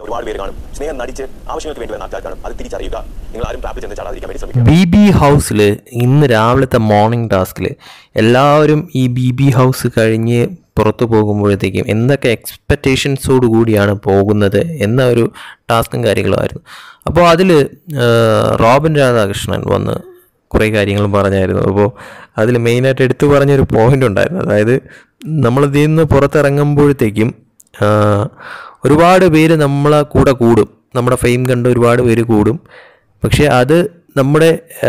ഒരുപാട് പേര് കാണും സ്നേഹം നടിച്ച് ആവശ്യങ്ങൾക്ക് വേണ്ടി വരുന്ന ആൾക്കാർ കാണും അത് തിരിച്ചറിയുക നിങ്ങൾ ആരും ട്രാപ്പിൽ ചെന്ന് ചാടാതിരിക്കാൻ വേണ്ടി ശ്രമിക്കുക ബി ബി ഹൗസിൽ ഇന്ന് രാവിലത്തെ മോർണിംഗ് ടാസ്കിൽ എല്ലാവരും ഈ ബി ബി ഹൗസ് കഴിഞ്ഞ് പുറത്തു പോകുമ്പോഴത്തേക്കും എന്തൊക്കെ എക്സ്പെക്റ്റേഷൻസോട് കൂടിയാണ് പോകുന്നത് എന്ന ഒരു ടാസ്കും കാര്യങ്ങളുമായിരുന്നു അപ്പോൾ അതിൽ റോബിൻ രാധാകൃഷ്ണൻ വന്ന് കുറേ കാര്യങ്ങൾ പറഞ്ഞായിരുന്നു അപ്പോൾ അതിൽ മെയിനായിട്ട് എടുത്തു പറഞ്ഞൊരു പോയിന്റ് ഉണ്ടായിരുന്നു അതായത് നമ്മൾ ഇതിൽ നിന്ന് പുറത്തിറങ്ങുമ്പോഴത്തേക്കും ആ, ഒരുപാട് പേര് നമ്മളെ കൂടെ കൂടും നമ്മുടെ ഫെയിം കണ്ട് ഒരുപാട് പേര് കൂടും പക്ഷെ അത് നമ്മുടെ ആ,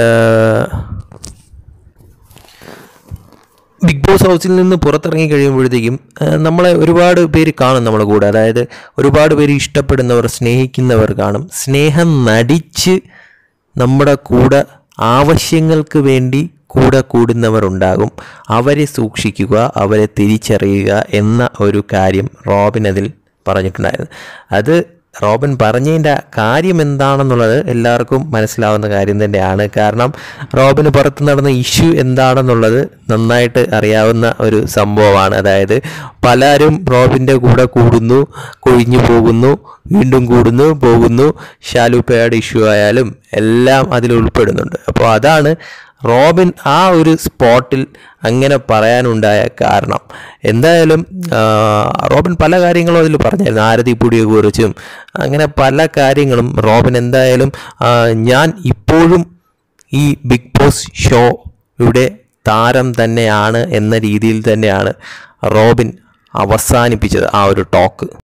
ബിഗ് ബോസ് ഹൗസിൽ നിന്ന് പുറത്തിറങ്ങി കഴിയുമ്പോഴത്തേക്കും ആ, നമ്മളെ ഒരുപാട് പേര് കാണും നമ്മളെ കൂടെ അതായത് ഒരുപാട് പേര് ഇഷ്ടപ്പെടുന്നവർ സ്നേഹിക്കുന്നവർ കാണും സ്നേഹം നടിച്ച് നമ്മുടെ കൂടെ ആവശ്യങ്ങൾക്ക് വേണ്ടി കൂടെ കൂടുന്നവർ ഉണ്ടാകും അവരെ സൂക്ഷിക്കുക അവരെ തിരിച്ചറിയുക എന്ന ഒരു കാര്യം റോബിൻ അതിൽ പറഞ്ഞിട്ടുണ്ടായിരുന്നു അത് റോബിൻ പറഞ്ഞതിൻ്റെ കാര്യം എന്താണെന്നുള്ളത് എല്ലാവർക്കും മനസ്സിലാവുന്ന കാര്യം തന്നെയാണ് കാരണം റോബിന് പുറത്ത് നടന്ന ഇഷ്യൂ എന്താണെന്നുള്ളത് നന്നായിട്ട് അറിയാവുന്ന ഒരു സംഭവമാണ് അതായത് പലരും റോബിൻ്റെ കൂടെ കൂടുന്നു കൊഴിഞ്ഞു പോകുന്നു വീണ്ടും കൂടുന്നു പോകുന്നു ഷാലൂപ്പയുടെ ഇഷ്യൂ ആയാലും എല്ലാം അതിൽ ഉൾപ്പെടുന്നുണ്ട് അപ്പോൾ അതാണ് റോബിൻ ആ ഒരു സ്പോട്ടിൽ അങ്ങനെ പറയാനുണ്ടായ കാരണം എന്തായാലും ആ, റോബിൻ പല കാര്യങ്ങളും അതിൽ പറഞ്ഞായിരുന്നു ആരതിപ്പൊടിയെ കുറിച്ചും അങ്ങനെ പല കാര്യങ്ങളും റോബിൻ എന്തായാലും ആ, ഞാൻ ഇപ്പോഴും ഈ ബിഗ് ബോസ് ഷോയുടെ താരം തന്നെയാണ് എന്ന രീതിയിൽ തന്നെയാണ് റോബിൻ അവസാനിപ്പിച്ചത് ആ ഒരു ടോക്ക്